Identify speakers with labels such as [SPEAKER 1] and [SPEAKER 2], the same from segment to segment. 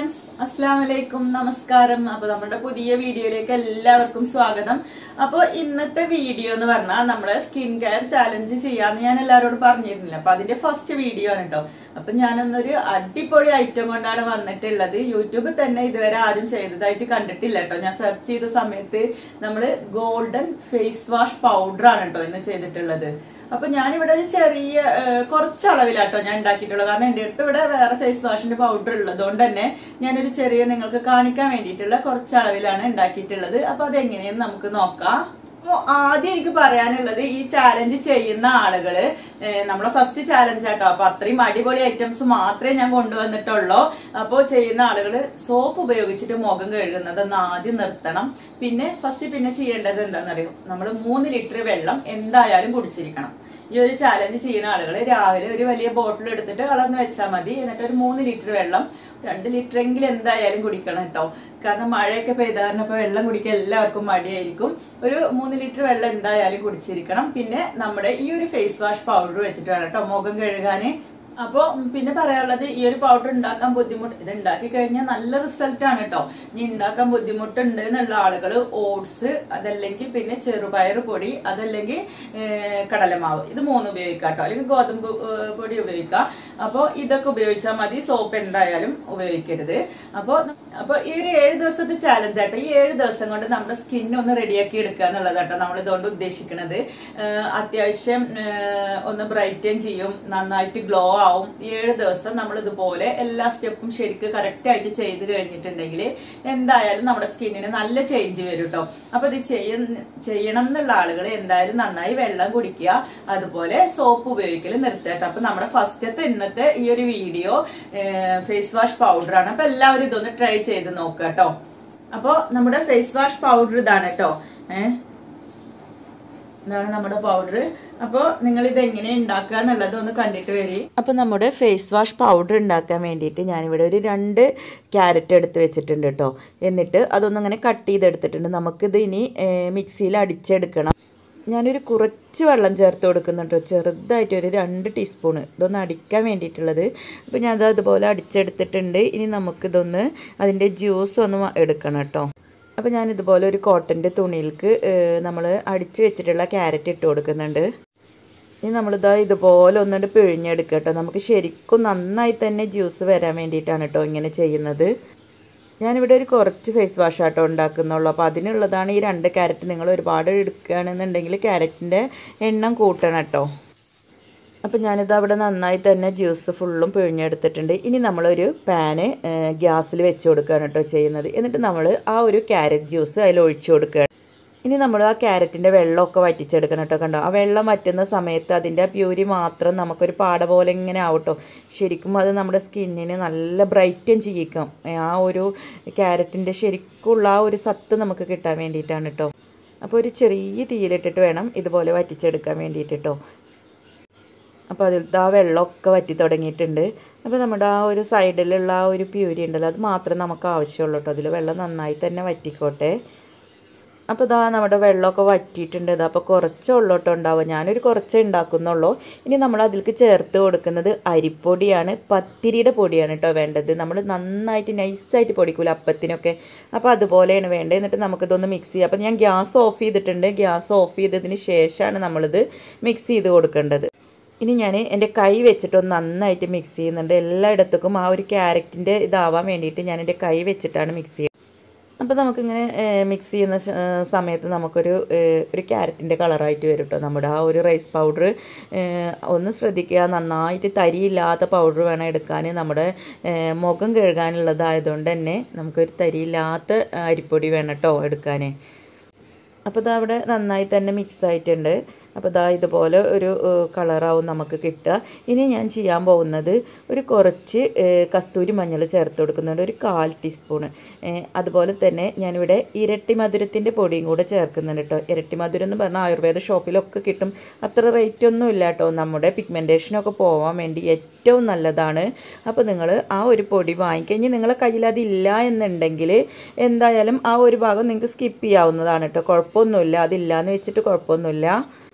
[SPEAKER 1] Friends അസ്സാം വലൈക്കും നമസ്കാരം അപ്പൊ നമ്മുടെ പുതിയ വീഡിയോയിലേക്ക് എല്ലാവർക്കും സ്വാഗതം അപ്പൊ ഇന്നത്തെ വീഡിയോ എന്ന് പറഞ്ഞാൽ നമ്മള് സ്കിൻ കെയർ ചാലഞ്ച് ചെയ്യാന്ന് ഞാൻ എല്ലാവരോടും പറഞ്ഞിരുന്നില്ല അപ്പൊ അതിന്റെ ഫസ്റ്റ് വീഡിയോ ആണ് കേട്ടോ അപ്പൊ ഞാനൊന്നൊരു അടിപൊളി ഐറ്റം കൊണ്ടാണ് വന്നിട്ടുള്ളത് യൂട്യൂബിൽ തന്നെ ഇതുവരെ ആരും ചെയ്തതായിട്ട് കണ്ടിട്ടില്ല കേട്ടോ ഞാൻ സെർച്ച് ചെയ്ത സമയത്ത് നമ്മള് ഗോൾഡൻ ഫേസ് വാഷ് പൗഡർ ആണ് കേട്ടോ ഇന്ന് ചെയ്തിട്ടുള്ളത് അപ്പൊ ഞാനിവിടെ ഒരു ചെറിയ ഏഹ്, കുറച്ച് അളവിലാട്ടോ ഞാൻ ഉണ്ടാക്കിയിട്ടുള്ളത് കാരണം എന്റെ അടുത്ത് ഇവിടെ വേറെ ഫേസ് വാഷിന്റെ പൗഡർ ഉള്ളതുകൊണ്ട് തന്നെ ഞാനൊരു ചെറിയ നിങ്ങൾക്ക് കാണിക്കാൻ വേണ്ടിയിട്ടുള്ള കുറച്ച് അളവിലാണ് ഉണ്ടാക്കിയിട്ടുള്ളത് അപ്പൊ അതെങ്ങനെയെന്ന് നമുക്ക് നോക്കാം അപ്പൊ ആദ്യം എനിക്ക് പറയാനുള്ളത് ഈ ചാലഞ്ച് ചെയ്യുന്ന ആളുകള് ഏഹ്, നമ്മളെ ഫസ്റ്റ് ചാലഞ്ച് ആട്ടോ അപ്പൊ അത്രയും അടിപൊളി ഐറ്റംസ് മാത്രമേ ഞാൻ കൊണ്ടുവന്നിട്ടുള്ളൂ അപ്പോൾ ചെയ്യുന്ന ആളുകള് സോപ്പ് ഉപയോഗിച്ചിട്ട് മുഖം കഴുകുന്നത് ഒന്ന് ആദ്യം നിർത്തണം പിന്നെ ഫസ്റ്റ് പിന്നെ ചെയ്യേണ്ടത് എന്താണെന്നറിയോ നമ്മൾ മൂന്ന് ലിറ്റർ വെള്ളം എന്തായാലും കുടിച്ചിരിക്കണം ഈ ഒരു ചാലഞ്ച് ചെയ്യുന്ന ആളുകൾ രാവിലെ ഒരു വലിയ ബോട്ടിൽ എടുത്തിട്ട് കളർന്ന് വെച്ചാൽ മതി എന്നിട്ട് ഒരു മൂന്ന് ലിറ്റർ വെള്ളം രണ്ട് ലിറ്റർ എങ്കിലും എന്തായാലും കുടിക്കണം കേട്ടോ കാരണം മഴയൊക്കെ പെയ്താറിന് ഇപ്പൊ വെള്ളം കുടിക്കാൻ എല്ലാവർക്കും മടിയായിരിക്കും ഒരു മൂന്ന് ലിറ്റർ വെള്ളം എന്തായാലും കുടിച്ചിരിക്കണം പിന്നെ നമ്മുടെ ഈ ഒരു ഫേസ് വാഷ് പൗഡർ വെച്ചിട്ട് വേണം കേട്ടോ മുഖം കഴുകാന് അപ്പൊ പിന്നെ പറയാനുള്ളത് ഈ ഒരു പൗഡർ ഉണ്ടാക്കാൻ ബുദ്ധിമുട്ട് ഇത് ഉണ്ടാക്കി കഴിഞ്ഞാൽ നല്ല റിസൾട്ട് ആണ് കേട്ടോ ഇനി ഉണ്ടാക്കാൻ ബുദ്ധിമുട്ടുണ്ട് എന്നുള്ള ആളുകൾ ഓട്സ് അതല്ലെങ്കിൽ പിന്നെ ചെറുപയർ പൊടി അതല്ലെങ്കിൽ ഏഹ്, കടലമാവ് ഇത് മൂന്ന് ഉപയോഗിക്കാം കേട്ടോ അല്ലെങ്കിൽ ഗോതമ്പ് ഏഹ്, പൊടി ഉപയോഗിക്കാം അപ്പോൾ ഇതൊക്കെ ഉപയോഗിച്ചാൽ മതി സോപ്പ് എന്തായാലും ഉപയോഗിക്കരുത് അപ്പോൾ അപ്പോൾ ഈ ഒരു ഏഴ് ദിവസത്തെ ചാലഞ്ച് ആട്ടോ ഈ ഏഴ് ദിവസം കൊണ്ട് നമ്മുടെ സ്കിൻ ഒന്ന് റെഡിയാക്കി എടുക്കുക എന്നുള്ളതാട്ടോ നമ്മൾ ഇതുകൊണ്ട് ഉദ്ദേശിക്കുന്നത് ഏഹ്, അത്യാവശ്യം ഏഹ്, ഒന്ന് ബ്രൈറ്റൻ ചെയ്യും നന്നായിട്ട് ഗ്ലോ ആവും ഈ ഏഴ് ദിവസം നമ്മൾ ഇതുപോലെ എല്ലാ സ്റ്റെപ്പും ശരിക്ക് കറക്റ്റ് ആയിട്ട് ചെയ്ത് കഴിഞ്ഞിട്ടുണ്ടെങ്കിൽ എന്തായാലും നമ്മുടെ സ്കിന്നിന് നല്ല ചേഞ്ച് വരും കേട്ടോ അപ്പൊ ഇത് ചെയ്യുന്ന ചെയ്യണം എന്നുള്ള ആളുകൾ എന്തായാലും നന്നായി വെള്ളം കുടിക്കുക അതുപോലെ സോപ്പ് ഉപയോഗിക്കൽ നിർത്തുക കേട്ടോ അപ്പൊ നമ്മുടെ ഫസ്റ്റത്തെ ഇന്നത്തെ ഈ ഒരു വീഡിയോ ഫേസ് വാഷ് പൗഡർ ആണ് അപ്പൊ എല്ലാവരും ഇതൊന്ന് ട്രൈ ചെയ്ത് നോക്കുക കേട്ടോ അപ്പൊ നമ്മുടെ ഫേസ് വാഷ് പൗഡർ ഇതാണ് കേട്ടോ ഏഹ് ഇതാണ് നമ്മുടെ പൗഡർ അപ്പോൾ നിങ്ങൾ ഇത് എങ്ങനെ ഉണ്ടാക്കുക എന്നുള്ളത് ഒന്ന് കണ്ടിട്ട് വരി
[SPEAKER 2] അപ്പോൾ നമ്മുടെ ഫേസ് വാഷ് പൗഡർ ഉണ്ടാക്കാൻ വേണ്ടിയിട്ട് ഞാനിവിടെ ഒരു രണ്ട് ക്യാരറ്റ് എടുത്ത് വെച്ചിട്ടുണ്ട് കേട്ടോ എന്നിട്ട് അതൊന്നും അങ്ങനെ കട്ട് ചെയ്തെടുത്തിട്ടുണ്ട് നമുക്കിത് ഇനി മിക്സിയിൽ അടിച്ചെടുക്കണം ഞാനൊരു കുറച്ച് വെള്ളം ചേർത്ത് കൊടുക്കുന്നുണ്ട് കേട്ടോ ചെറുതായിട്ട് ഒരു രണ്ട് ടീസ്പൂണ് ഇതൊന്ന് അടിക്കാൻ വേണ്ടിയിട്ടുള്ളത് അപ്പോൾ ഞാൻ അത് അതുപോലെ അടിച്ചെടുത്തിട്ടുണ്ട് ഇനി നമുക്കിതൊന്ന് അതിൻ്റെ ജ്യൂസ് ഒന്ന് മ- എടുക്കണം കേട്ടോ അപ്പോൾ ഞാൻ ഇതുപോലെ ഒരു കോട്ടൻ്റെ തുണിയിലേക്ക് നമ്മൾ അടിച്ച് വെച്ചിട്ടുള്ള ക്യാരറ്റ് ഇട്ട് കൊടുക്കുന്നുണ്ട് ഇനി നമ്മളിതാ ഇതുപോലെ ഒന്നുകൊണ്ട് പിഴിഞ്ഞെടുക്കുക കേട്ടോ നമുക്ക് ശരിക്കും നന്നായി തന്നെ ജ്യൂസ് വരാൻ വേണ്ടിയിട്ടാണ് കേട്ടോ ഇങ്ങനെ ചെയ്യുന്നത് ഞാനിവിടെ ഒരു കുറച്ച് ഫേസ് വാഷ് ആട്ടോ ഉണ്ടാക്കുന്നുള്ളൂ അപ്പോൾ അതിനുള്ളതാണ് ഈ രണ്ട് ക്യാരറ്റ് നിങ്ങൾ ഒരുപാട് എടുക്കുകയാണെന്നുണ്ടെങ്കിൽ ക്യാരറ്റിൻ്റെ എണ്ണം കൂട്ടണം കേട്ടോ അപ്പോൾ ഞാനിത് അവിടെ നന്നായി തന്നെ ജ്യൂസ് ഫുള്ളും പിഴിഞ്ഞെടുത്തിട്ടുണ്ട് ഇനി നമ്മളൊരു പാന് ഗ്യാസിൽ വെച്ച് കൊടുക്കുകയാണ് കേട്ടോ ചെയ്യുന്നത് എന്നിട്ട് നമ്മൾ ആ ഒരു ക്യാരറ്റ് ജ്യൂസ് അതിൽ ഒഴിച്ചു കൊടുക്കുകയാണ് ഇനി നമ്മൾ ആ ക്യാരറ്റിൻ്റെ വെള്ളമൊക്കെ വറ്റിച്ചെടുക്കണം കേട്ടോ കണ്ടോ ആ വെള്ളം വറ്റുന്ന സമയത്ത് അതിൻ്റെ ആ പ്യൂരി മാത്രം നമുക്കൊരു പാട പോലെ ഇങ്ങനെ ആവട്ടോ ശരിക്കും അത് നമ്മുടെ സ്കിന്നിന് നല്ല ബ്രൈറ്റൻ ചെയ്യിക്കാം ആ ഒരു ക്യാരറ്റിൻ്റെ ശരിക്കുള്ള ആ ഒരു സത്ത് നമുക്ക് കിട്ടാൻ വേണ്ടിയിട്ടാണ് കേട്ടോ അപ്പോൾ ഒരു ചെറിയ തീയിലിട്ടിട്ട് വേണം ഇതുപോലെ വറ്റിച്ചെടുക്കാൻ വേണ്ടിയിട്ട് കേട്ടോ അപ്പോൾ അതിൽ ആ വെള്ളമൊക്കെ വറ്റി തുടങ്ങിയിട്ടുണ്ട് അപ്പോൾ നമ്മുടെ ആ ഒരു സൈഡിലുള്ള ആ ഒരു പ്യൂരി ഉണ്ടല്ലോ അത് മാത്രമേ നമുക്ക് ആവശ്യമുള്ളൂ കേട്ടോ അതിൽ വെള്ളം നന്നായി തന്നെ വറ്റിക്കോട്ടെ അപ്പോൾ ഇതാ നമ്മുടെ വെള്ളമൊക്കെ വറ്റിയിട്ടുണ്ട് ഇതാ അപ്പോൾ കുറച്ചേ ഉള്ളൂ കേട്ടോ ഉണ്ടാവുക ഞാനൊരു കുറച്ചേ ഉണ്ടാക്കുന്നുള്ളൂ ഇനി നമ്മൾ അതിലേക്ക് ചേർത്ത് കൊടുക്കുന്നത് അരിപ്പൊടിയാണ് പത്തിരിയുടെ പൊടിയാണ് കേട്ടോ വേണ്ടത് നമ്മൾ നന്നായിട്ട് നൈസായിട്ട് പൊടിക്കൂല അപ്പത്തിനൊക്കെ അപ്പോൾ അതുപോലെയാണ് വേണ്ടത് എന്നിട്ട് നമുക്കിതൊന്ന് മിക്സ് ചെയ്യാം അപ്പോൾ ഞാൻ ഗ്യാസ് ഓഫ് ചെയ്തിട്ടുണ്ട് ഗ്യാസ് ഓഫ് ചെയ്തതിന് ശേഷമാണ് നമ്മളിത് മിക്സ് ചെയ്ത് കൊടുക്കേണ്ടത് ഇനി ഞാൻ എൻ്റെ കൈ വെച്ചിട്ടൊന്ന് നന്നായിട്ട് മിക്സ് ചെയ്യുന്നുണ്ട് എല്ലായിടത്തേക്കും ആ ഒരു ക്യാരറ്റിൻ്റെ ഇതാവാൻ വേണ്ടിയിട്ട് ഞാൻ എൻ്റെ കൈ വെച്ചിട്ടാണ് മിക്സ് ചെയ്യുന്നത് അപ്പോൾ നമുക്കിങ്ങനെ മിക്സ് ചെയ്യുന്ന ശ- ഏ, സമയത്ത് നമുക്കൊരു ഏ, ഒരു ക്യാരറ്റിൻ്റെ കളറായിട്ട് വരും കേട്ടോ നമ്മുടെ ആ ഒരു റൈസ് പൗഡർ ഒന്ന് ശ്രദ്ധിക്കുക നന്നായിട്ട് തരിയില്ലാത്ത പൗഡർ വേണം എടുക്കാൻ നമ്മുടെ ഏ, മുഖം കഴുകാനുള്ളതായതുകൊണ്ട് തന്നെ നമുക്കൊരു തരിയില്ലാത്ത അരിപ്പൊടി വേണം കേട്ടോ എടുക്കാൻ അപ്പോൾ ഇതാ അവിടെ നന്നായി തന്നെ മിക്സ് ആയിട്ടുണ്ട് അപ്പോൾ ഇതാ ഇതുപോലെ ഒരു ഏഹ്, കളറാവും നമുക്ക് കിട്ടുക ഇനി ഞാൻ ചെയ്യാൻ പോകുന്നത് ഒരു കുറച്ച് ഏഹ്, കസ്തൂരി മഞ്ഞൾ ചേർത്ത് കൊടുക്കുന്നുണ്ട് ഒരു കാൽ ടീസ്പൂണ് ഏഹ്, അതുപോലെ തന്നെ ഞാനിവിടെ ഇരട്ടി മധുരത്തിൻ്റെ പൊടിയും കൂടെ ചേർക്കുന്നുണ്ട് കേട്ടോ ഇരട്ടി മധുരം എന്ന് പറഞ്ഞാൽ ആയുർവേദ ഷോപ്പിലൊക്കെ കിട്ടും അത്ര റേറ്റ് ഒന്നും ഇല്ല കേട്ടോ നമ്മുടെ പിഗ്മെൻറ്റേഷനൊക്കെ പോകാൻ വേണ്ടി ഏറ്റവും നല്ലതാണ് അപ്പോൾ നിങ്ങൾ ആ ഒരു പൊടി വാങ്ങിക്കഴിഞ്ഞ് നിങ്ങളെ കയ്യിൽ അതില്ല എന്നുണ്ടെങ്കിൽ എന്തായാലും ആ ഒരു ഭാഗം നിങ്ങൾക്ക് സ്കിപ്പ് ചെയ്യാവുന്നതാണ് കേട്ടോ കുഴപ്പമൊന്നുമില്ല അതില്ല എന്ന് വെച്ചിട്ട് കുഴപ്പമൊന്നുമില്ല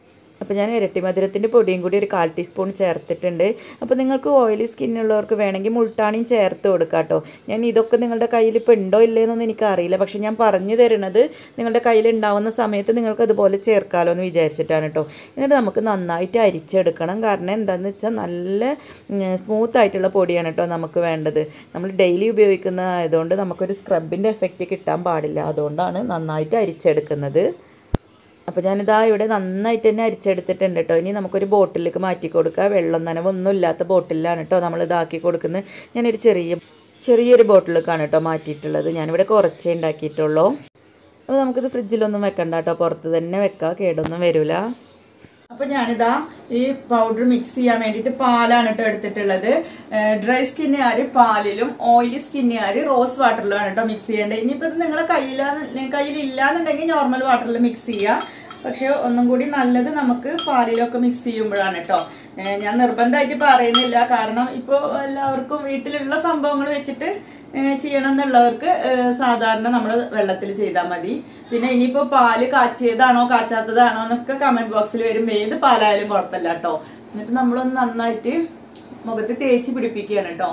[SPEAKER 2] അപ്പോൾ ഞാൻ ഇരട്ടി മധുരത്തിൻ്റെ പൊടിയും കൂടി ഒരു കാൽ ടീസ്പൂൺ ചേർത്തിട്ടുണ്ട് അപ്പോൾ നിങ്ങൾക്ക് ഓയിലി സ്കിന്നുള്ളവർക്ക് വേണമെങ്കിൽ മുൾട്ടാണിയും ചേർത്ത് കൊടുക്കാം കേട്ടോ ഞാൻ ഇതൊക്കെ നിങ്ങളുടെ കയ്യിൽ ഇപ്പോൾ ഉണ്ടോ ഇല്ലേന്നൊന്നും എനിക്കറിയില്ല പക്ഷേ ഞാൻ പറഞ്ഞു തരുന്നത് നിങ്ങളുടെ കയ്യിൽ ഉണ്ടാവുന്ന സമയത്ത് നിങ്ങൾക്ക് അതുപോലെ ചേർക്കാമല്ലോ എന്ന് വിചാരിച്ചിട്ടാണ് കേട്ടോ എന്നിട്ട് നമുക്ക് നന്നായിട്ട് അരിച്ചെടുക്കണം കാരണം എന്താണെന്ന് വെച്ചാൽ നല്ല സ്മൂത്ത് ആയിട്ടുള്ള പൊടിയാണ് കേട്ടോ നമുക്ക് വേണ്ടത് നമ്മൾ ഡെയിലി ഉപയോഗിക്കുന്നതായതുകൊണ്ട് നമുക്കൊരു സ്ക്രബിൻ്റെ എഫക്റ്റ് കിട്ടാൻ പാടില്ല അതുകൊണ്ടാണ് നന്നായിട്ട് അരിച്ചെടുക്കുന്നത് അപ്പോൾ ഞാനിതാ ഇവിടെ നന്നായിട്ട് തന്നെ അരിച്ചെടുത്തിട്ടുണ്ട് കേട്ടോ ഇനി നമുക്കൊരു ബോട്ടിലേക്ക് മാറ്റി കൊടുക്കുക വെള്ളം നനവൊന്നും ഇല്ലാത്ത ബോട്ടിലാണ് കേട്ടോ നമ്മൾ ഇതാക്കി കൊടുക്കുന്നത് ഞാനൊരു ചെറിയ ചെറിയൊരു ബോട്ടിലേക്കാണ് കേട്ടോ മാറ്റിയിട്ടുള്ളത് ഞാനിവിടെ കുറച്ചേ ഉണ്ടാക്കിയിട്ടുള്ളൂ അപ്പോൾ നമുക്കിത് ഫ്രിഡ്ജിലൊന്നും വെക്കണ്ട കേട്ടോ പുറത്ത് തന്നെ വെക്കാം കേടൊന്നും വരില്ല
[SPEAKER 1] അപ്പൊ ഞാനിതാ ഈ പൗഡർ മിക്സ് ചെയ്യാൻ വേണ്ടിയിട്ട് പാലാണ് കേട്ടോ എടുത്തിട്ടുള്ളത് ഡ്രൈ സ്കിന്നുകാര് പാലിലും ഓയിലി സ്കിന്നുകാര് റോസ് വാട്ടറിലുമാണ് കേട്ടോ മിക്സ് ചെയ്യേണ്ടത് ഇനിയിപ്പോ ഇത് നിങ്ങളെ കയ്യിലാ കയ്യിലില്ലാന്നുണ്ടെങ്കിൽ നോർമൽ വാട്ടറിൽ മിക്സ് ചെയ്യാം പക്ഷെ ഒന്നും കൂടി നല്ലത് നമുക്ക് പാലിലൊക്കെ മിക്സ് ചെയ്യുമ്പോഴാണ് കേട്ടോ ഏഹ് ഞാൻ നിർബന്ധമായിട്ട് പറയുന്നില്ല കാരണം ഇപ്പോൾ എല്ലാവർക്കും വീട്ടിലുള്ള സംഭവങ്ങൾ വെച്ചിട്ട് ഏഹ് ചെയ്യണം എന്നുള്ളവർക്ക് ഏഹ് സാധാരണ നമ്മൾ വെള്ളത്തിൽ ചെയ്താൽ മതി പിന്നെ ഇനിയിപ്പോൾ പാല് കാച്ചിയതാണോ കാച്ചാത്തതാണോ എന്നൊക്കെ കമന്റ് ബോക്സിൽ വരും ഏത് പാലായാലും കുഴപ്പമില്ല കേട്ടോ എന്നിട്ട് നമ്മളൊന്ന് നന്നായിട്ട് മുഖത്ത് തേച്ച് പിടിപ്പിക്കുകയാണ് കേട്ടോ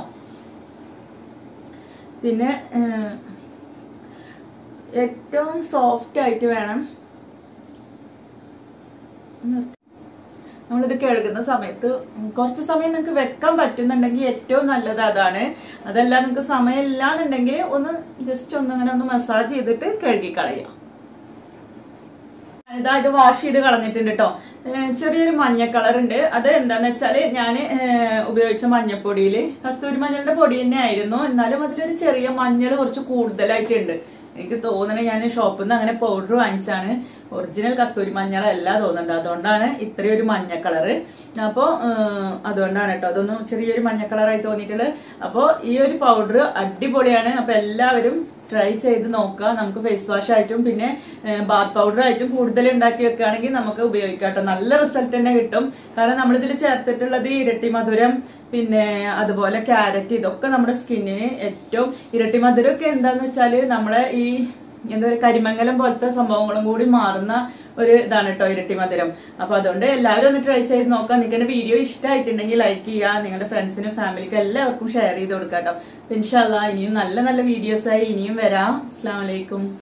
[SPEAKER 1] പിന്നെ ഏഹ് ഏറ്റവും സോഫ്റ്റ് ആയിട്ട് വേണം നിർത്തി. നമ്മളിത് കഴുകുന്ന സമയത്ത് കുറച്ച് സമയം നിങ്ങൾക്ക് വെക്കാൻ പറ്റുന്നുണ്ടെങ്കിൽ ഏറ്റവും നല്ലത് അതാണ് അതല്ല നിങ്ങൾക്ക് സമയമില്ല എന്നുണ്ടെങ്കിൽ ഒന്ന് ജസ്റ്റ് ഒന്ന് അങ്ങനെ ഒന്ന് മസാജ് ചെയ്തിട്ട് കഴുകി കളയാം ഇതാ ഇത് വാഷ് ചെയ്ത് കളഞ്ഞിട്ടുണ്ട് കേട്ടോ ചെറിയൊരു മഞ്ഞ കളർ ഉണ്ട് അത് എന്താന്ന് വെച്ചാല് ഞാൻ ഉപയോഗിച്ച മഞ്ഞപ്പൊടിയില് കസ്തൂരി മഞ്ഞളുടെ പൊടി തന്നെ ആയിരുന്നു എന്നാലും അതിലൊരു ചെറിയ മഞ്ഞൾ കുറച്ച് കൂടുതലായിട്ടുണ്ട് എനിക്ക് തോന്നണേ ഞാൻ ഷോപ്പിൽ നിന്ന് അങ്ങനെ പൗഡർ വാങ്ങിച്ചാണ് ഒറിജിനൽ കസ്തൂരി മഞ്ഞളല്ല തോന്നുന്നുണ്ട് അതുകൊണ്ടാണ് ഇത്രയും ഒരു മഞ്ഞ കളറ് അപ്പോൾ അതുകൊണ്ടാണ് കേട്ടോ അതൊന്നും ചെറിയൊരു മഞ്ഞ കളറായി തോന്നിയിട്ടുള്ളത് അപ്പോൾ ഈ ഒരു പൗഡർ അടിപൊളിയാണ് അപ്പൊ എല്ലാവരും ട്രൈ ചെയ്ത് നോക്കുക നമുക്ക് ഫേസ് വാഷ് ആയിട്ടും പിന്നെ ബാത്ത് പൗഡർ ആയിട്ടും കൂടുതൽ ഉണ്ടാക്കി വെക്കുകയാണെങ്കിൽ നമുക്ക് ഉപയോഗിക്കാം കേട്ടോ നല്ല റിസൾട്ട് തന്നെ കിട്ടും കാരണം നമ്മളിതിൽ ചേർത്തിട്ടുള്ളത് ഇരട്ടി മധുരം പിന്നെ അതുപോലെ ക്യാരറ്റ് ഇതൊക്കെ നമ്മുടെ സ്കിന്നിന് ഏറ്റവും ഇരട്ടി മധുരം ഒക്കെ എന്താന്ന് വെച്ചാല് നമ്മളെ ഈ എന്താ പറയുക കരിമംഗലം പോലത്തെ സംഭവങ്ങളും കൂടി മാറുന്ന ഒരു ഇതാണ് കേട്ടോ ഇരട്ടി മധുരം അപ്പൊ അതുകൊണ്ട് എല്ലാവരും ഒന്ന് ട്രൈ ചെയ്ത് നോക്കാം നിങ്ങൾക്ക് വീഡിയോ ഇഷ്ടമായിട്ടുണ്ടെങ്കിൽ ലൈക്ക് ചെയ്യുക നിങ്ങളുടെ ഫ്രണ്ട്സിനും ഫാമിലിക്കും എല്ലാവർക്കും ഷെയർ ചെയ്ത് കൊടുക്കാം കേട്ടോ ഇൻഷാല്ല ഇനിയും നല്ല നല്ല വീഡിയോസ് ആയി ഇനിയും വരാം അസ്സാം വലൈക്കും